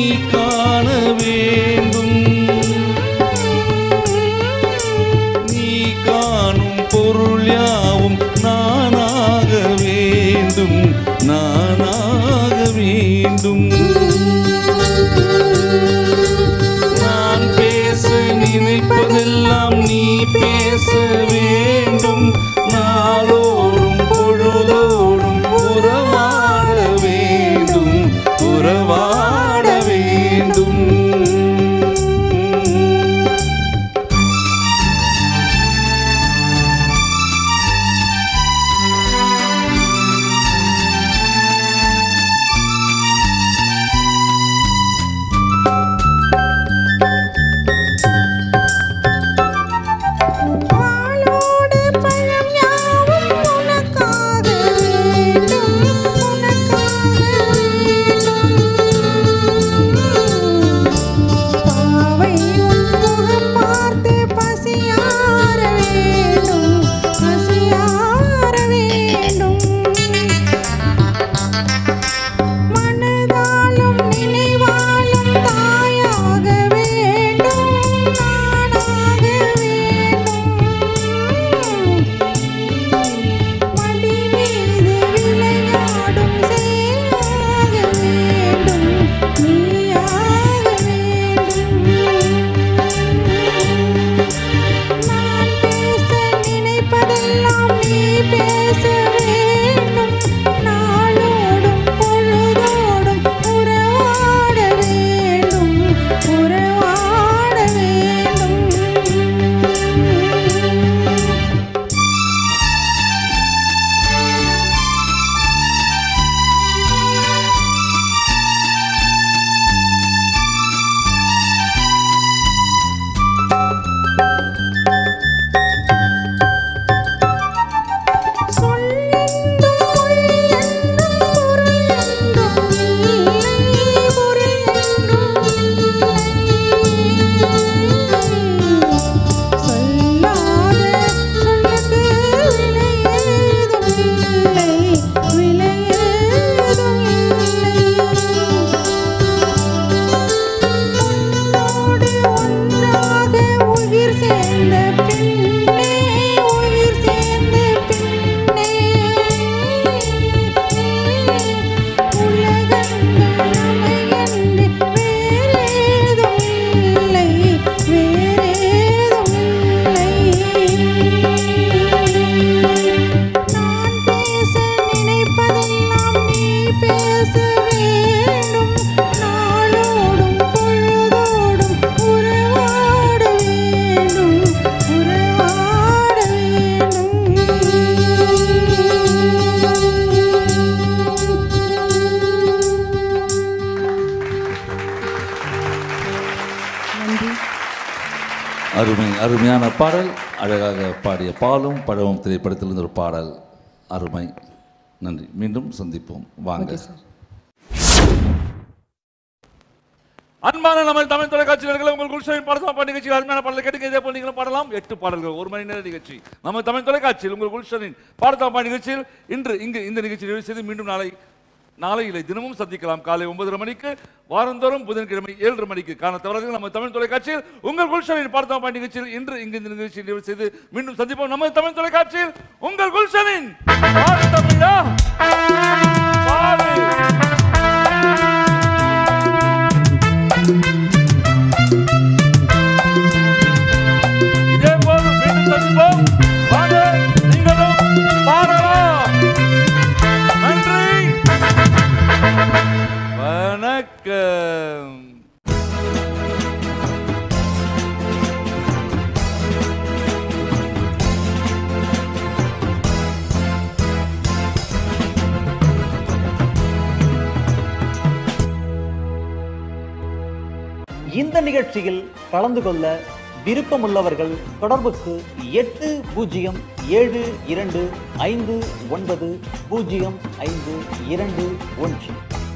காண வேண்டும் நீ காணும் பொருள் யாவும் நானாக வேண்டும் நானாக வேண்டும் நான் பேச நினைப்பதெல்லாம் நீ பேச வேண்டும் நாளோடும் பொழுதோடும் உறவாட வேண்டும் உறவாட வேண்டும் பாலோடு பழம் யாவும் உனக்காக வேண்டும் உனக்காக வேண்டும் பாவை உன் முகம் பார்த்து பசியார வேண்டும் பசியார வேண்டும் மனதாலும் நினைவாலும் தாயாக வேண்டும் நானாக வேண்டும் மடி மீது விளையாடும் சேயாக வேண்டும் நீயாக வேண்டும் நான் பேச நினைப்பதெல்லாம் நீ பேச வேண்டும் நாளோடும் பொழுதோடும் உறவாட வேண்டும் உறவாட வேண்டும் சொல்லென்றும் பொய்யென்றும் பொருள் என்றும் இல்லை பொருள் என்றும் இல்லை சொல்லாத சொல்லுக்கு விலை ஏதும் இல்லை விலை ஏதும் இல்லை உன்னோடு ஒன்றாக உயிர் சேர்ந்த பின்னே உயிர் சேர்ந்த பின்னே உலகங்கள் அமையன்று வேறேதும் இல்லை வேறேதும் இல்லை நான் பேச நினைப்பதெல்லாம் நீ பேச வேண்டும் நாளோடும் பொழுதோடும் உறவாட வேண்டும் உறவாட வேண்டும் நன்றி அருமை அருமையான பாடல் அழகாக பாடிய பாலும் பழமும் திரைப்படத்திலிருந்து ஒரு பாடல் அருமை நன்றி மீண்டும் சந்திப்போம் வாங்க ஓகே சார் அன்பான நம்ம தமிழ் தொலைக்காட்சி நேயர்களே, உங்கள் குல்ஷனின் பாடசாப்பா நிகழ்ச்சியில் அருமையான பாடலை கேட்டுங்க இதே போல் நீங்களும் பாடலாம் எட்டு பாடல்கள் ஒரு மணி நேர நிகழ்ச்சி நம்ம தமிழ் தொலைக்காட்சியில் உங்கள் குல்ஷனின் பாடசாப்பா நிகழ்ச்சியில் இன்று இங்கு இந்த நிகழ்ச்சி நிறைவு செய்து மீண்டும் நாளை நாளை இல்லை தினமும் சந்திக்கலாம் காலை ஒன்பதரை மணிக்கு வாரந்தோறும் புதன்கிழமை ஏழரை மணிக்கு காண தவறாதீர்கள் நம்ம தமிழ் தொலைக்காட்சியில் உங்கள் குல்ஷனின் பாடசாப்பா நிகழ்ச்சியில் இன்று இங்கு இந்த நிகழ்ச்சி நிறைவு செய்து மீண்டும் சந்திப்போம் நம்ம தமிழ் தொலைக்காட்சியில் உங்கள் குல்ஷனின் பாடு தமிழா பாடு இதே போல் மீண்டும் சந்திப்போம் வாங்க நீங்களும் பாடலாம் நன்றி வணக்கம் இந்த நிகழ்ச்சியில் கலந்து கொள்ள விருப்பமுள்ளவர்கள் தொடர்புக்கு எட்டு பூஜ்ஜியம் ஏழு இரண்டு ஐந்து ஒன்பது பூஜ்ஜியம் ஐந்து இரண்டு ஒன்று